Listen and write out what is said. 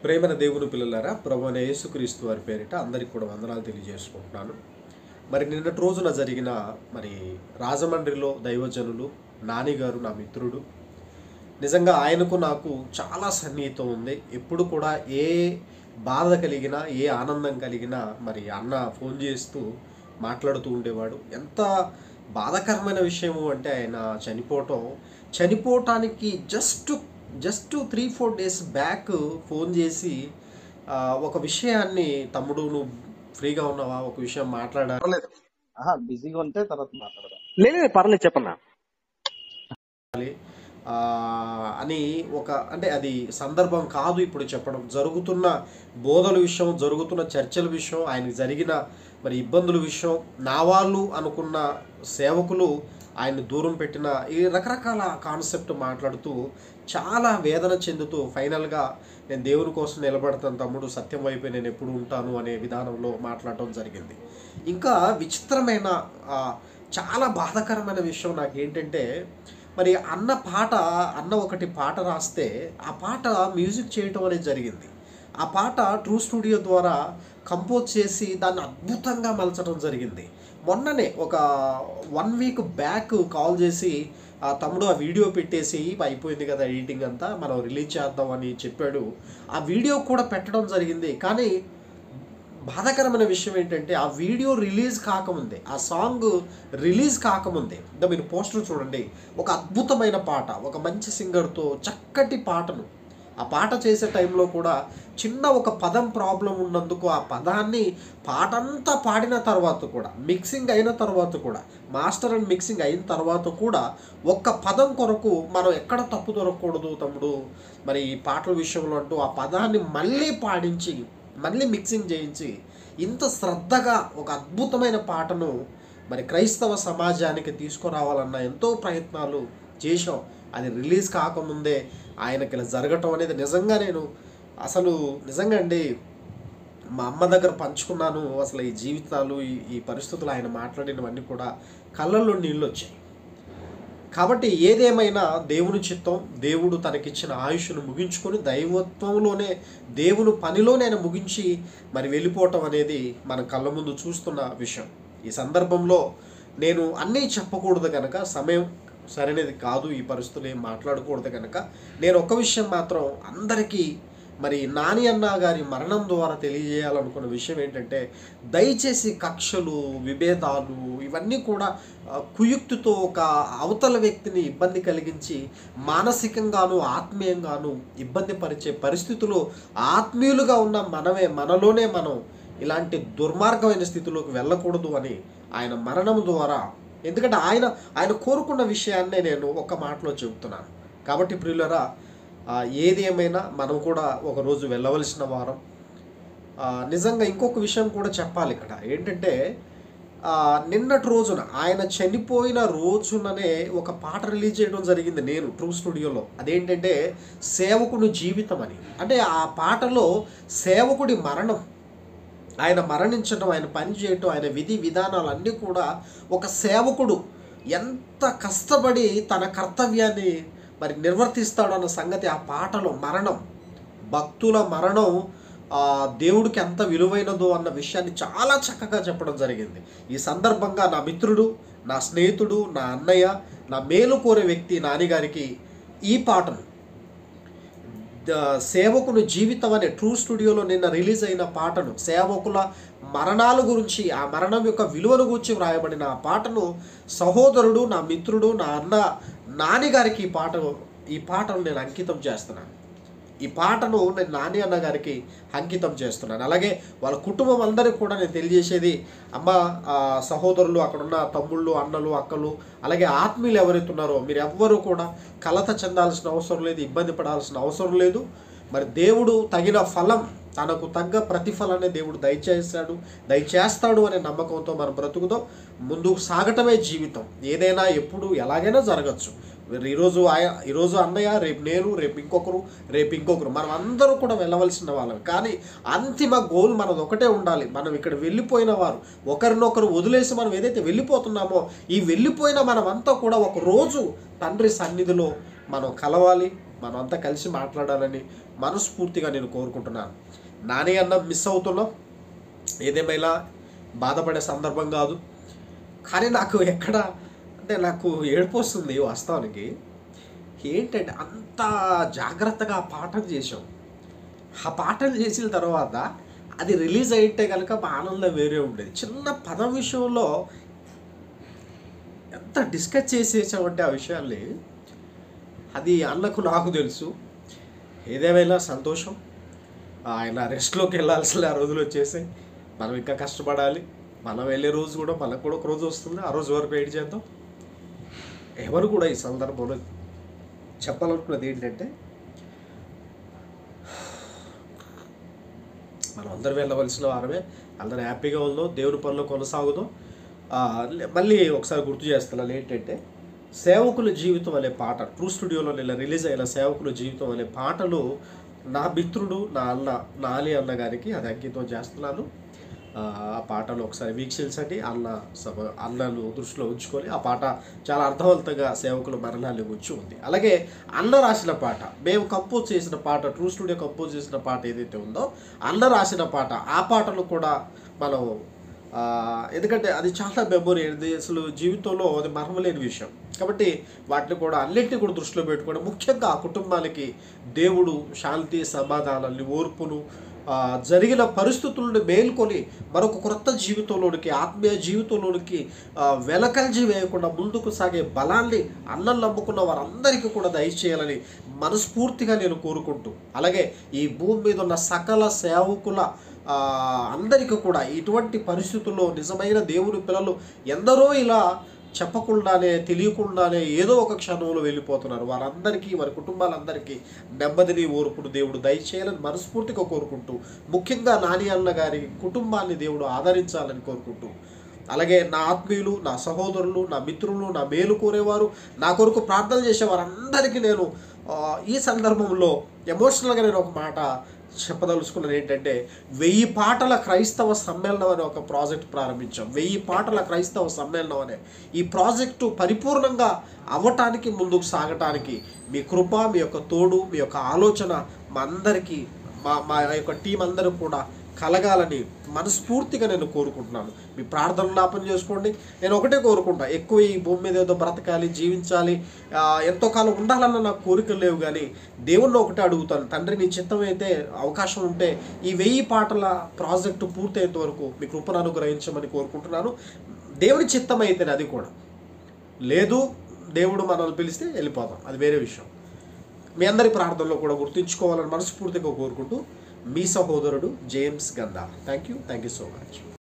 ప్రేమన దేవుని పిల్లలారా ప్రభు అయిన యేసుక్రీస్తు వారి పేరిట అందరికి కూడా వందనాలు తెలియజేసుకుంటున్నాను మరి నిన్నటి రోజున జరిగిన మరి రాజమండ్రిలో దైవజనులు నానిగారు నా మిత్రుడు నిజంగా ఆయనకు నాకు చాలా సన్నిహితం ఉంది ఎప్పుడు కూడా ఏ బాధ కలిగినా ఏ ఆనందం కలిగినా మరి అన్న ఫోన్ చేస్తూ మాట్లాడుతూ ఉండేవాడు ఎంత బాధాకరమైన విషయము అంటే ఆయన చనిపోవటం చనిపోవటానికి just just three four days back phone చేసి ఆ, ఒక విషయాన్ని తమ్ముడు నువ్వు ఫ్రీగా ఉన్నావా ఒక విషయం మాట్లాడాలి పర్లేదు ఆహా బిజీగా ఉంటే తర్వాత మాట్లాడదాం లేదు పర్లేదు చెప్పన్నా ఆ, అని ఒక అంటే అది సందర్భం కాదు ఇప్పుడు చెప్పడం జరుగుతున్న బోధల విషయం జరుగుతున్న చర్చల విషయం ఆయనకి జరిగిన మరి ఇబ్బందుల విషయం నా వాళ్ళు అనుకున్న సేవకులు ఆయన దూరం పెట్టిన ఈ రకరకాల కాన్సెప్ట్ మాట్లాడుతూ చాలా వేదన చెందుతూ ఫైనల్గా నేను దేవుని కోసం నిలబడతాను తమ్ముడు సత్యం వైపే నేను ఎప్పుడు ఉంటాను అనే విధానంలో మాట్లాడటం జరిగింది ఇంకా విచిత్రమైన ఆ, చాలా బాధాకరమైన విషయం నాకు ఏంటంటే మరి అన్న పాట అన్న ఒకటి పాట రాస్తే ఆ పాట మ్యూజిక్ చేయటం అనేది జరిగింది ఆ పాట ట్రూ స్టూడియో ద్వారా కంపోజ్ చేసి దాన్ని అద్భుతంగా మలచడం జరిగింది మొన్ననే ఒక వన్ వీక్ బ్యాక్ కాల్ చేసి ఆ తమ్ముడు ఆ వీడియో పెట్టేసి అయిపోయింది కదా ఎడిటింగ్ అంతా మనం రిలీజ్ చేద్దామని చెప్పాడు ఆ వీడియో కూడా పెట్టడం జరిగింది కానీ బాధాకరమైన విషయం ఏంటంటే ఆ వీడియో రిలీజ్ కాకముందే ఆ సాంగ్ రిలీజ్ కాకముందే ఇంకా మీరు పోస్టర్ చూడండి ఒక అద్భుతమైన పాట ఒక మంచి సింగర్తో చక్కటి పాటను ఆ పాట చేసే టైంలో కూడా చిన్న ఒక పదం ప్రాబ్లం ఉన్నందుకు ఆ పదాన్ని పాటంతా పాడిన తర్వాత కూడా మిక్సింగ్ అయిన తర్వాత కూడా మాస్టర్ అండ్ మిక్సింగ్ అయిన తర్వాత కూడా ఒక్క పదం కొరకు మనం ఎక్కడ తప్పు దొరకకూడదు తమ్ముడు మరి ఈ పాటల విషయంలో అంటూ ఆ పదాన్ని మళ్ళీ పాడించి మళ్ళీ మిక్సింగ్ చేయించి ఇంత శ్రద్ధగా ఒక అద్భుతమైన పాటను మరి క్రైస్తవ సమాజానికి తీసుకురావాలన్న ఎంతో ప్రయత్నాలు చేశాం అది రిలీజ్ కాకముందే ఆయనకి ఇలా జరగటం అనేది నిజంగా నేను అసలు నిజంగా అండి మా అమ్మ దగ్గర పంచుకున్నాను అసలు ఈ జీవితాలు ఈ ఈ పరిస్థితులు ఆయన మాట్లాడినవన్నీ కూడా కళ్ళల్లో నీళ్ళు వచ్చాయి కాబట్టి ఏదేమైనా దేవుని చిత్తం దేవుడు తనకిచ్చిన ఆయుష్ను ముగించుకొని దైవత్వంలోనే దేవుని పనిలోనే ఆయన ముగించి మరి వెళ్ళిపోవటం అనేది మన కళ్ళ ముందు చూస్తున్న విషయం ఈ సందర్భంలో నేను అన్నీ చెప్పకూడదు కనుక సమయం సరైనది కాదు ఈ పరిస్థితులు ఏం మాట్లాడకూడదు కనుక నేను ఒక విషయం మాత్రం అందరికీ మరి నాని అన్న గారి మరణం ద్వారా తెలియజేయాలనుకున్న విషయం ఏంటంటే దయచేసి కక్షలు విభేదాలు ఇవన్నీ కూడా ఆ, కుయుక్తితో ఒక అవతల వ్యక్తిని ఇబ్బంది కలిగించి మానసికంగాను ఆత్మీయంగాను ఇబ్బంది పరిచే పరిస్థితులు ఆత్మీయులుగా ఉన్న మనమే మనలోనే మనం ఇలాంటి దుర్మార్గమైన స్థితిలోకి వెళ్ళకూడదు అని ఆయన మరణం ద్వారా ఎందుకంటే ఆయన ఆయన కోరుకున్న విషయాన్నే నేను ఒక మాటలో చెబుతున్నాను కాబట్టి ప్రియులరా ఆ, ఏది ఏమైనా మనం కూడా ఒకరోజు వెళ్ళవలసిన వారం ఆ, నిజంగా ఇంకొక విషయం కూడా చెప్పాలి ఇక్కడ ఏంటంటే ఆ, నిన్నటి రోజున ఆయన చనిపోయిన రోజుననే ఒక పాట రిలీజ్ చేయడం జరిగింది నేను ట్రూ స్టూడియోలో అదేంటంటే సేవకుడు జీవితం అని అంటే ఆ పాటలో సేవకుడి మరణం ఆయన మరణించడం ఆయన పని చేయటం ఆయన విధి విధానాలన్నీ కూడా ఒక సేవకుడు ఎంత కష్టపడి తన కర్తవ్యాన్ని మరి నిర్వర్తిస్తాడు అన్న సంగతి ఆ పాటలో మరణం భక్తుల మరణం ఆ, దేవుడికి ఎంత విలువైనదో అన్న విషయాన్ని చాలా చక్కగా చెప్పడం జరిగింది ఈ సందర్భంగా నా మిత్రుడు నా స్నేహితుడు నా అన్నయ్య నా మేలు కోరే వ్యక్తి నానిగారికి ఈ పాటను ద- సేవకుని జీవితం అనే ట్రూ స్టూడియోలో నిన్న రిలీజ్ అయిన పాటను సేవకుల మరణాల గురించి ఆ మరణం యొక్క విలువను గురించి వ్రాయబడిన ఆ పాటను సహోదరుడు నా మిత్రుడు నా అన్న నాని గారికి ఈ పాట ఈ పాటను నేను అంకితం చేస్తున్నాను ఈ పాటను నేను నాని అన్న గారికి అంకితం చేస్తున్నాను అలాగే వాళ్ళ కుటుంబం అందరికీ కూడా నేను తెలియజేసేది అమ్మ ఆ, సహోదరులు అక్కడున్న తమ్ముళ్ళు అన్నలు అక్కలు అలాగే ఆత్మీయులు ఎవరైతే ఉన్నారో మీరు ఎవ్వరూ కూడా కలత చెందాల్సిన అవసరం లేదు ఇబ్బంది పడాల్సిన అవసరం లేదు మరి దేవుడు తగిన ఫలం తనకు తగ్గ ప్రతిఫలాన్ని దేవుడు దయచేస్తాడు దయచేస్తాడు అనే నమ్మకంతో మనం బ్రతుకుతాం ముందుకు సాగటమే జీవితం ఏదైనా ఎప్పుడు ఎలాగైనా జరగచ్చు మరి ఈరోజు ఆయ ఈరోజు అన్నయ్య రేపు నేను రేపు ఇంకొకరు రేపు ఇంకొకరు మనం అందరూ కూడా వెళ్ళవలసిన వాళ్ళం కానీ అంతిమ గోల్ మనది ఒకటే ఉండాలి మనం ఇక్కడ వెళ్ళిపోయిన వారు ఒకరినొకరు వదిలేసి మనం ఏదైతే వెళ్ళిపోతున్నామో ఈ వెళ్ళిపోయిన మనమంతా కూడా ఒక రోజు తండ్రి సన్నిధిలో మనం కలవాలి మనమంతా కలిసి మాట్లాడాలని మనస్ఫూర్తిగా నేను కోరుకుంటున్నాను నాని అన్న మిస్ అవుతున్నాం ఏదేమైనా బాధపడే సందర్భం కాదు కానీ నాకు ఎక్కడ అంటే నాకు ఏడుపు వస్తుంది వాస్తవానికి ఏంటంటే అంత జాగ్రత్తగా ఆ పాఠం చేసాం ఆ పాఠం చేసిన తర్వాత అది రిలీజ్ అయితే కనుక మా ఆనందం వేరే ఉండేది చిన్న పదం విషయంలో ఎంత డిస్కస్ చేసేసామంటే ఆ విషయాల్ని అది అన్నకు నాకు తెలుసు ఏదేమైనా సంతోషం ఆయన రెస్ట్లోకి వెళ్ళాల్సిన ఆ రోజులు వచ్చేసాయి మనం ఇంకా కష్టపడాలి మనం వెళ్ళే రోజు కూడా మనకు కూడా ఒక రోజు వస్తుంది ఆ రోజు వరకు వెయిట్ చేద్దాం ఎవరు కూడా ఈ సందర్భంలో చెప్పాలనుకున్నది ఏంటంటే మనం అందరు వెళ్ళవలసిన వారమే అందరూ హ్యాపీగా ఉందో దేవుని పనిలో కొనసాగుదాం ఆ, లే- మళ్ళీ ఒకసారి గుర్తు చేస్తున్నాను ఏంటంటే సేవకుల జీవితం అనే పాట ట్రూ స్టూడియోలో నిన్న రిలీజ్ అయిన సేవకుల జీవితం అనే పాటలు నా మిత్రుడు నా అన్న నాలి అన్న గారికి అది అంకితం చేస్తున్నాను ఆ ఆ పాటలు ఒకసారి వీక్షించండి అన్న సభ అన్నను దృష్టిలో ఉంచుకొని ఆ పాట చాలా అర్థవంతంగా సేవకుల మరణాన్ని గురించి ఉంది అలాగే అన్న రాసిన పాట మేము కంపోజ్ చేసిన పాట ట్రూ స్టూడియో కంపోజ్ చేసిన పాట ఏదైతే ఉందో అన్న రాసిన పాట ఆ పాటలు కూడా మనం ఆ, ఎందుకంటే అది చాలా మెమొరీ అది అసలు జీవితంలో అది మరవలేని విషయం కాబట్టి వాటిని కూడా అన్నింటినీ కూడా దృష్టిలో పెట్టుకొని ముఖ్యంగా ఆ కుటుంబానికి దేవుడు శాంతి సమాధానాన్ని ఓర్పును ఆ, జరిగిన పరిస్థితులను మేల్కొని మరొక క్రొత్త జీవితంలోనికి ఆత్మీయ జీవితంలోనికి ఆ, వెనకంజి వేయకుండా ముందుకు సాగే బలాన్ని అన్నం నమ్ముకున్న వారందరికీ కూడా దయచేయాలని మనస్ఫూర్తిగా నేను కోరుకుంటూ అలాగే ఈ భూమి మీద ఉన్న సకల సేవకుల ఆ, అందరికీ కూడా ఇటువంటి పరిస్థితుల్లో నిజమైన దేవుని పిల్లలు ఎందరో ఇలా చెప్పకుండానే తెలియకుండానే ఏదో ఒక క్షణంలో వెళ్ళిపోతున్నారు వారందరికీ వారి కుటుంబాలందరికీ నెమ్మదిని ఓర్పుడు దేవుడు దయచేయాలని మనస్ఫూర్తిగా కోరుకుంటూ ముఖ్యంగా నాని అన్న గారి కుటుంబాన్ని దేవుడు ఆదరించాలని కోరుకుంటూ అలాగే నా ఆత్మీయులు నా సహోదరులు నా మిత్రులు నా మేలు కోరేవారు నా కొరకు ప్రార్థన చేసే వారందరికీ నేను ఆ, ఈ సందర్భంలో ఎమోషనల్గా నేను ఒక మాట చెప్పదలుచుకున్నది ఏంటంటే వెయ్యి పాటల క్రైస్తవ సమ్మేళనం అనే ఒక ప్రాజెక్ట్ ప్రారంభించాం వెయ్యి పాటల క్రైస్తవ సమ్మేళనం అనే ఈ ప్రాజెక్టు పరిపూర్ణంగా అవ్వటానికి ముందుకు సాగటానికి మీ కృప మీ యొక్క తోడు మీ యొక్క ఆలోచన మా అందరికీ మా మా యొక్క టీం అందరూ కూడా కలగాలని మనస్ఫూర్తిగా నేను కోరుకుంటున్నాను మీ ప్రార్థనలు జ్ఞాపం చేసుకోండి నేను ఒకటే కోరుకుంటా ఎక్కువ ఈ భూమి మీద ఏదో బ్రతకాలి జీవించాలి ఆ, ఎంతో కాలం ఉండాలన్న నాకు కోరికలు లేవు కానీ దేవుణ్ణి ఒకటే అడుగుతాను తండ్రి నీ చిత్తం అయితే అవకాశం ఉంటే ఈ వెయ్యి పాటల ప్రాజెక్టు పూర్తయ్యేంత వరకు మీ కృపను అనుగ్రహించమని కోరుకుంటున్నాను దేవుని చిత్తం అయితేనే అది కూడా లేదు దేవుడు మనల్ని పిలిస్తే వెళ్ళిపోతాం అది వేరే విషయం మీ అందరి ప్రార్థనలో కూడా గుర్తుంచుకోవాలని మనస్ఫూర్తిగా కోరుకుంటూ మీ సహోదరుడు James Gandha thank you thank you so much